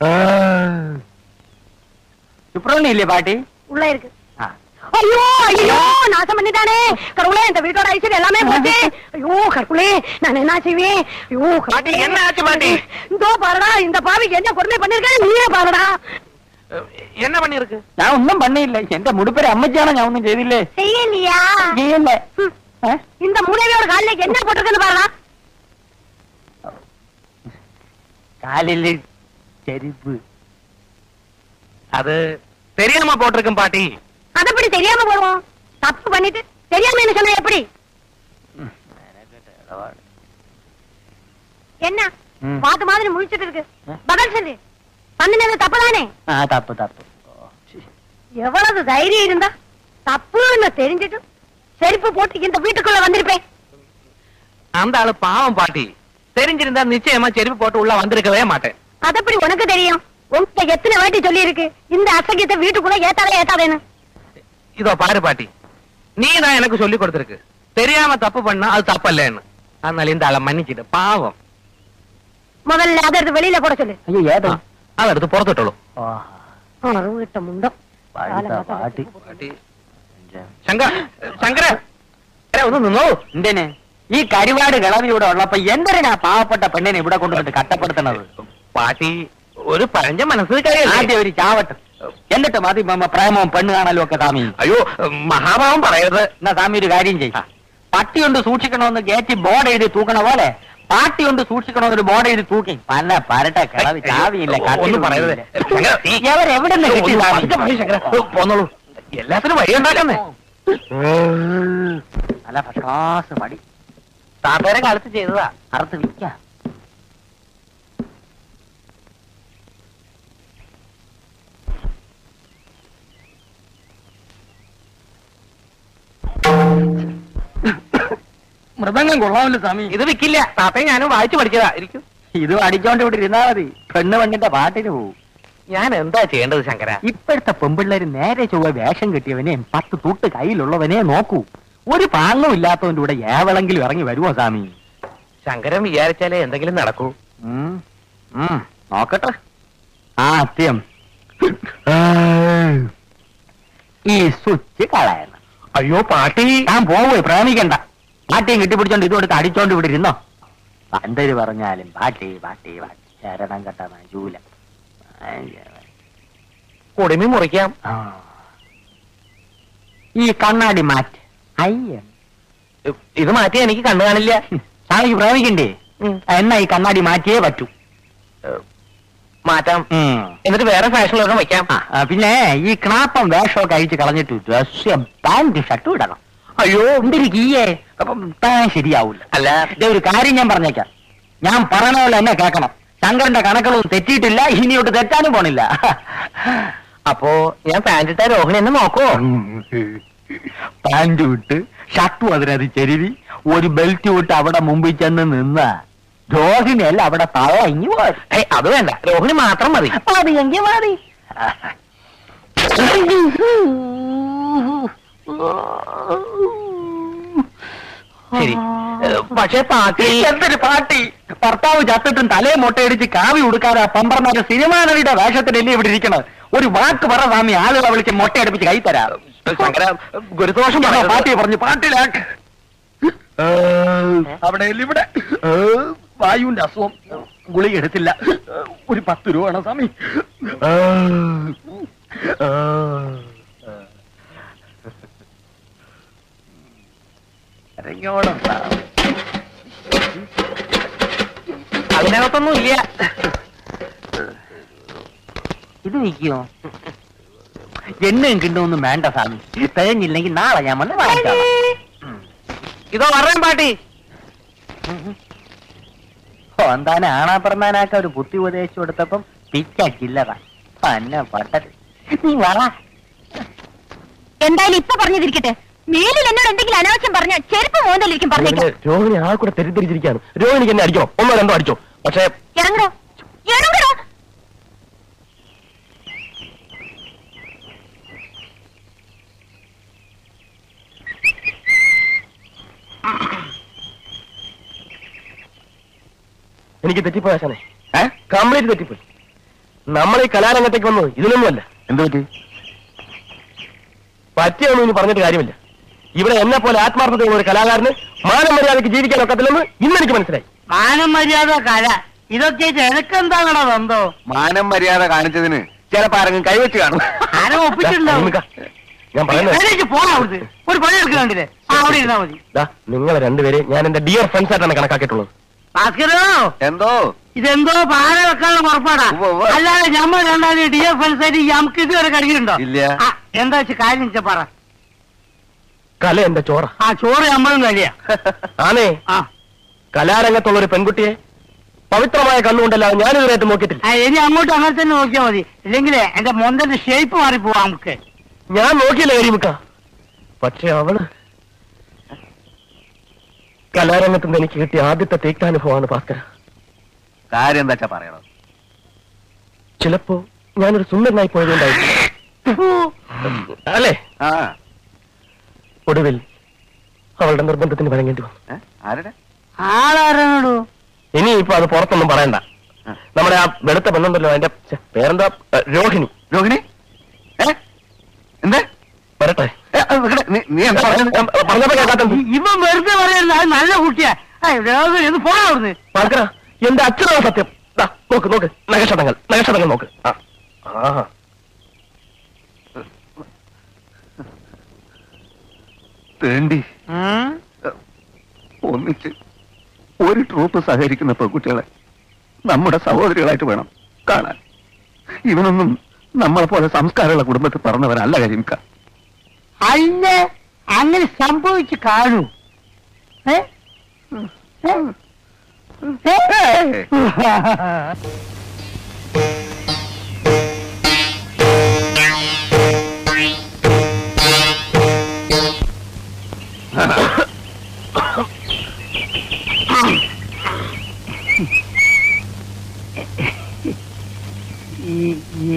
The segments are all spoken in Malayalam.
சுப்பிரமணியம் இல்லையா பாட்டி உள்ள இருக்கு ஐயோ ஐயோ நாசம் பண்ணிட்டானே கடவுளே இந்த வீட்டோட ஐஸ்வர்யம் எல்லாமே போச்சு ஐயோ கடவுளே நான் என்ன செய்வேன் ஐயோ பாட்டி, என்ன ஆச்சு பாட்டி? இதோ பாருடா இந்த பாவிக்கு என்ன கொடுமை பண்ணிருக்கேன் நீயே பாருடா என்ன பண்ணிருக்கு ഞാൻ ഒന്നും പണിയില്ല എന്റെ മുടിപ്പര അമ്മച്ചാണ് ഞാൻ ഒന്നും ചെയ്തില്ലേ செய்யலையா ചെയ്യല്ലേ ம். இந்த மூணவியோட காலிലേക്ക് என்ன போட்டிருக்குன்னு பாருடா കാലില് ചെരുപ്പ് அது தெரியாம போட்டிருக்கும் பாட்டி அது எப்படி தெரியாம போடுவோம் தப்பு பண்ணிட்டு தெரியாம என்ன சொன்னா எப்படி என்ன ம். பாத்து மாதிரி முழிச்சிட்டு இருக்கு ஆ. பதில் சொல்லு பண்ணினது தப்புதானே ആ തപ്പ് തപ്പ് ഓ, ശ്ശി. எவ்வளவு தைரியம் இருந்தா தப்புன்னு தெரிஞ்சிட்டு செருப்பு போட்டு இந்த வீட்டுக்குள்ள வந்திருப்பேன் அந்த ஆளு பாவம் பாட்டி தெரிஞ்சிருந்தா நிச்சயமா செருப்பு போட்டு உள்ள வந்திருக்கவே மாட்டேன் அது எப்படி உனக்கு தெரியும் உன்கிட்ட எத்தனை வாட்டி சொல்லி இருக்கு இந்த அசகியத்தை வீட்டுக்குள்ள ஏத்தாதே ஏத்தாதேன்னு இதோ பாரு பாட்டி நீ தான் எனக்கு சொல்லி கொடுத்திருக்கு தெரியாம தப்பு பண்ணா அது தப்பல்லன்னு அதனால இந்த ஆளை மன்னிச்சிட்டு பாவம் முதல்ல அதை எடுத்து வெளியில போட சொல்லு അയ്യോ ഏതാ அதை எடுத்து புறத்துட்டோம் ആഹാ, வீட்ட முண்டம் പഴുത്ത പാട്ടി பாட்டி ശങ്കര ശങ്കര ഏ, ഒന്ന് നിന്നോ എന്തിന് ഈ കരിവാട് കിളവി ഇവിടെ ഉള്ളപ്പോ എന്തിനാ പാവപ്പെട്ട പെണ്ണിനെ ഇവിടെ കൊണ്ടുവന്നിട്ട് കട്ടപ്പെടുത്തണത് പാട്ടി ഒരു പഴഞ്ച മനസ്സിൽ കാര്യമല്ലേ ആദ്യം ഒരു ചാവട്ട് എന്നിട്ട് മതി മമ്മ പ്രേമവും പെണ്ണ് കാണലും ഒക്കെ സ്വാമി അയ്യോ മഹാഭാവം പറയരുത് എന്നാ സ്വാമി ഒരു കാര്യം ചെയ്യും പട്ടി കൊണ്ട് സൂക്ഷിക്കണമെന്ന് ഗേറ്റ് ബോർഡ് എഴുതി തൂക്കണ പോലെ പാട്ടി കൊണ്ട് സൂക്ഷിക്കണമെന്നൊരു ബോർഡ് എഴുതി തൂക്കി പല പരട്ട കിളവി ചാവിയില്ല ഒന്നും പറയരുത് ശങ്കര, നീ- എവരെവിടെ നിന്ന് കിട്ടി ഒന്ന് സ്വാമി? പതുക്കെ പറയ് ശങ്കര. ഓ, പോന്നോളൂ എല്ലാത്തിനും വഴിയുണ്ടാക്കുന്നേ നല്ല ഫസ്റ്റ് ക്ലാസ് മടി താത്തേരെ കാലത്ത് ചെയ്തതാ അറുത്ത് വിൽക്കാം മൃദംഗം കൊള്ളാമല്ലോ സ്വാമി ഇത് വിക്കില്ല താത്തയെ ഞാനും വായിച്ചു പഠിച്ചതാ ഇരിക്കും ഇത് അടിച്ചോണ്ട് ഇവിടെ ഇരുന്നാ മതി പെണ്ണ് പെണ്ണിന്റെ പാട്ടിന് പോവും ഞാൻ എന്താ ചെയ്യേണ്ടത് ശങ്കര ഇപ്പോഴത്തെ പെമ്പിള്ളേര് നേരെ ചൊവ്വ വേഷം കെട്ടിയവനെ പത്ത് തൂട്ട് കയ്യിലുള്ളവനെ നോക്കൂ ഒരു പാങ്ങും ഇല്ലാത്തവന്റെ കൂടെ ഏവളെങ്കിലും ഇറങ്ങി വരുമോ സ്വാമി ശങ്കരൻ വിചാരിച്ചാലേ എന്തെങ്കിലും നടക്കൂ ഉം. ഉം. നോക്കട്ടെ ആ അത്യം ഈ സ്വിച്ച് കളയണം അയ്യോ പാട്ടി ഞാൻ പോവേ പ്രേമിക്കണ്ട പാട്ടിയും കെട്ടിപ്പിടിച്ചോണ്ട് ഇതുകൊടുത്ത് അടിച്ചോണ്ട് ഇവിടെ ഇരുന്നോ പണ്ടര് പറഞ്ഞാലും പാട്ടി പാട്ടി പാട്ടി ശരണം കെട്ട മജൂല കുടുമി മുറിക്കാം ആ. ഈ കണ്ണാടി മാറ്റ് അയ്യ ഇത് മാറ്റി എനിക്ക് കണ്ണു കാണില്ല സ്വാമിക്ക് പ്രേമിക്കണ്ടേ ഉം. എന്നാ ഈ കണ്ണാടി മാറ്റിയേ പറ്റൂ മാറ്റാം ഉം. എന്നിട്ട് വേറെ ഫാഷനിലൊക്കെ വയ്ക്കാം ആ, ആ, പിന്നെ ഈ ക്ലാപ്പം വേഷമൊക്കെ അഴിച്ച് കളഞ്ഞിട്ട് ഡ്രസ് പാന്റ് ഷർട്ടും ഇടണം അയ്യോ എന്തിരിക്കീയേ അപ്പം താൻ ശരിയാവൂല അല്ല ദേ ഒരു കാര്യം ഞാൻ പറഞ്ഞേക്കാം ഞാൻ പറയണ പോലെ എന്നെ കേൾക്കണം ശങ്കരന്റെ കണക്കുകളൊന്നും തെറ്റിയിട്ടില്ല ഇനിയോട്ട് തെറ്റാനും പോണില്ല അപ്പോ ഞാൻ പാൻറ് ഇട്ട രോഹിണി എന്നെ നോക്കോ പാന്റ് വിട്ട് ഷർട്ടും അതിനത് ചെരുവി ഒരു ബെൽറ്റ് വിട്ട് അവിടെ മുമ്പിൽ ചെന്ന് നിന്ന രോഹിണിയല്ല അവിടെ തള്ള ഇങ്ങി പോയി ഏയ് അത് വേണ്ട രോഹിണി മാത്രം മതി മതി എങ്കിൽ മതി ശരി ഏ, പക്ഷേ പാട്ടി എന്തൊരു പാട്ടി ഭർത്താവ് ചത്തിട്ടും തലയെ മുട്ടയടിച്ച് കാവി ഉടുക്കാതെ പമ്പർമാരുടെ സിനിമാ നടിയുടെ വേഷത്തിലല്ലേ ഇവിടെ ഇരിക്കണത് ഒരു വാക്ക് പറ സ്വാമി ആളുകളെ വിളിച്ച് മുട്ടയടിപ്പിച്ച് കൈ തരാം ശങ്കര ഗുരുദോഷം പറയരുത്. പാട്ടി പറഞ്ഞു പാട്ടിലാക്ക് അവിടെ ഇല്ല ഇവിടെ ഏ, വായുവിന്റെ അസുഖം ഗുളിക എടുത്തില്ല ഏ, ഒരു പത്ത് രൂപ വേണം സ്വാമി ഏ, ഏ. ഇറങ്ങിയോണം സ്വാമി. അതിനകത്തൊന്നും ഇല്ല ഇത് നിൽക്കുമോ എണ്ണയും കിണ്ടൊന്നും വേണ്ട സ്വാമി തികഞ്ഞില്ലെങ്കിൽ നാളെ ഞാൻ വന്ന് വാങ്ങിക്കാം ഇതോ പറയാൻ പാട്ടി ഓ എന്താനെ ആണാ പറഞ്ഞാനാക്ക ഒരു ബുദ്ധി ഉപദേശിച്ചു കൊടുത്തപ്പം പിച്ചക്കില്ലതാ പന്ന പട്ടത് നീ വള എന്തായാലും ഇപ്പൊ പറഞ്ഞതിരിക്കട്ടെ മേലിൽ എന്നോട് എന്തെങ്കിലും അനാവശ്യം പറഞ്ഞ ചെരുപ്പ് മോന്തലിരിക്കും പറഞ്ഞേക്കാം രോഹിണി ആൾ കൂടെ തെറ്റിദ്ധരിച്ചിരിക്കുകയാണ് രോഹിണിക്ക് എന്നെ അടിക്കണം ഒന്നോ രണ്ടോ അടിച്ചോ പക്ഷേ ഇറങ്ങടോ ഇറങ്ങടോ എനിക്ക് തെറ്റിപ്പോയി ആശാനെ കംപ്ലീറ്റ് തെറ്റിപ്പോയി നമ്മൾ ഈ കലാരംഗത്തേക്ക് വന്നത് ഇതിനൊന്നുമല്ല എന്ത് പറ്റി പറ്റിയൊന്നും ഇനി പറഞ്ഞിട്ട് കാര്യമില്ല ഇവിടെ എന്നെ പോലെ ആത്മാർത്ഥതയുള്ള ഒരു കലാകാരന് മാനം മര്യാദയ്ക്ക് ജീവിക്കാൻ ഒക്കത്തില്ലെന്ന് ഇന്ന് എനിക്ക് മനസ്സിലായി മാനം മര്യാദ കല ഇതൊക്കെ എനക്കെന്താണോ ബന്ധോ മാനം മര്യാദ കാണിച്ചതിന് ചിലപ്പോ ആരെങ്കിലും കൈവച്ച് കാണും ആരും ദാ, ഒപ്പിച്ചിട്ടുണ്ടാവും നിമിക്ക, ഞാൻ പറയുന്നത് എഴുന്നേറ്റ് പോണ അവിടുന്ന് ഒരു പണി എടുക്കുന്നുണ്ടില്ലേ ആ അവിടെ ഇരുന്നാ മതി ദാ, നിങ്ങളെ രണ്ടുപേരെ ഞാൻ എന്റെ ഡിയർ ഫ്രണ്ട്സ് ആയിട്ടാണ് കണക്കാക്കിയിട്ടുള്ളത് ഭാസ്കരോ എന്തോ ഇതെന്തോ പാല വെക്കാനുള്ള പുറപ്പാടാ ഉവ്വ് ഉവ്വ്. അല്ലാതെ ഞമ്മ രണ്ടാമത് ഡി എഫ് എൽസായിട്ട് നമുക്ക് ഇതുവരെ കഴിയുന്നുണ്ടോ ഇല്ല. ആ, എന്താ വെച്ചാ കാര്യം വെച്ചാ പറ കല എന്റെ ചോറ ആ ചോറ് നമ്മളും കഴിയാ ആണേ ആ കലാരംഗത്തുള്ള ഒരു പെൺകുട്ടിയെ പവിത്രമായ കണ്ണുകൊണ്ടല്ലാതെ ഞാൻ ഇതുവരെയായിട്ട് നോക്കിയിട്ടില്ല ആ, ഇനി അങ്ങോട്ട് അങ്ങനെ തന്നെ നോക്കിയാ മതി ഇല്ലെങ്കിലേ എന്റെ മൊന്തന്റെ ഷേപ്പ് മാറിപ്പോവാ നമുക്ക് ഞാൻ നോക്കിയില്ല കരിമുക്ക പക്ഷെ അവള് കലാരംഗത്ത് നിന്ന് എനിക്ക് കിട്ടിയ ആദ്യത്തെ തീക്താനുഭവമാണ് ഭാസ്കര കാര്യം എന്താ പറയണം ചിലപ്പോ ഞാനൊരു സുന്ദരനായി പോയതുകൊണ്ടായിരിക്കും അല്ലേ ആ ഒടുവിൽ അവളുടെ നിർബന്ധത്തിന് വഴങ്ങേണ്ടി വന്നു ഏ? ആരുടെ ആളാരണോ ഇനി ഇപ്പൊ അത് പുറത്തൊന്നും പറയണ്ട ആ. നമ്മുടെ ആ വെളുത്ത പെണ്ണുണ്ടല്ലോ അതിന്റെ ഛെ, പേരെന്താ ഏ, രോഹിണി രോഹിണി ഏ എന്താ വരട്ടെ ഏ, അത് ഇവിടെ, നീ- നീ എന്താ പറഞ്ഞത് ഞാൻ പറഞ്ഞപ്പോ കേൾക്കാത്തത് ഇവൻ വെറുതെ പറയുന്നത് അത് നല്ല കുട്ടിയാ ഇത് പോണ അവിടുന്ന് ഭാസ്കര എന്റെ അച്ഛനാണ് സത്യം ദാ, നോക്ക് നോക്ക് നഗക്ഷതങ്ങൾ നഗക്ഷതങ്ങൾ നോക്ക് ആ. ആഹാ. തേണ്ടി ഒന്നിച്ച് ഒരു ട്രൂപ്പ് സഹകരിക്കുന്ന പെൺകുട്ടികളെ നമ്മുടെ സഹോദരികളായിട്ട് വേണം കാണാൻ ഇവനൊന്നും നമ്മളെ പോലെ സംസ്കാരമുള്ള കുടുംബത്തിൽ പറഞ്ഞവരല്ല കരിമിക്ക അല്ല അങ്ങനെ സംഭവിച്ചു കാണൂ ഏ? ഏ? ഏ? ഈ- ഈ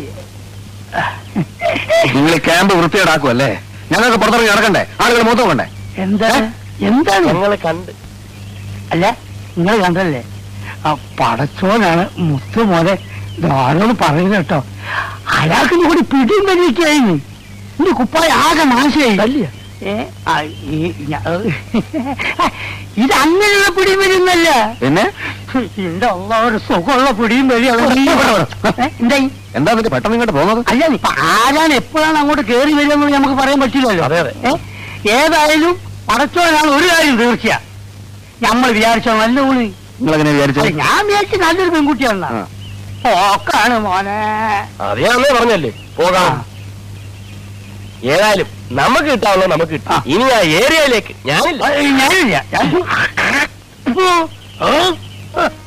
നിങ്ങൾ ക്യാമ്പ് വൃത്തിയേടാക്കുമല്ലേ ഞങ്ങൾക്ക് പുറത്തിറങ്ങി നടക്കണ്ടേ ആളുകൾ മൊത്തം കൊണ്ടേ എന്താണ് എന്താണ് ഞങ്ങളെ കണ്ട് അല്ല നിങ്ങൾ കണ്ടല്ലേ ആ പടച്ചോനാണ് മുത്തു മോനെ ആരോട് പറയുന്നത് കേട്ടോ അയാൾക്ക് കൂടി പിടിയും വലിയൊക്കെയായിരുന്നു എന്റെ കുപ്പായ ആകെ നാശമായി ഏ ആ, ഈ ഞ- ഇത് അങ്ങനെയുള്ള പിടിയും വരുന്നല്ല പിന്നെ എന്റെ അള്ള ഒരു സുഖമുള്ള പിടിയും വലിയ എന്തായി എന്താ പിന്നെ പെട്ടെന്ന് ഇങ്ങോട്ട് പോകുന്നത് അല്ല ഇപ്പൊ ആരാണ് എപ്പോഴാണ് അങ്ങോട്ട് കയറി വരുന്നത് നമുക്ക് പറയാൻ പറ്റില്ലല്ലോ അതെ, അതെ. ഏ? ഏതായാലും പടച്ചോനാണ് ഒരു കാര്യം തീർച്ചയാ നമ്മൾ വിചാരിച്ചോ നല്ല ഊണ് നിങ്ങൾ എങ്ങനെ വിചാരിച്ചു അല്ല, ഞാൻ വിചാരിച്ചു നല്ലൊരു പെൺകുട്ടിയാണ് ആ. ഓക്കാണ് മോനെ അത് ഞാൻ അന്നേ പറഞ്ഞല്ലേ പോകാം ഏതായാലും നമുക്ക് കിട്ടാവുള്ളത് നമുക്ക് കിട്ടും ആ. ഇനി ആ ഏരിയയിലേക്ക് ഞാനില്ല ഏയ്, ഞാനില്ല ഞാൻ- ഓ, ഓ,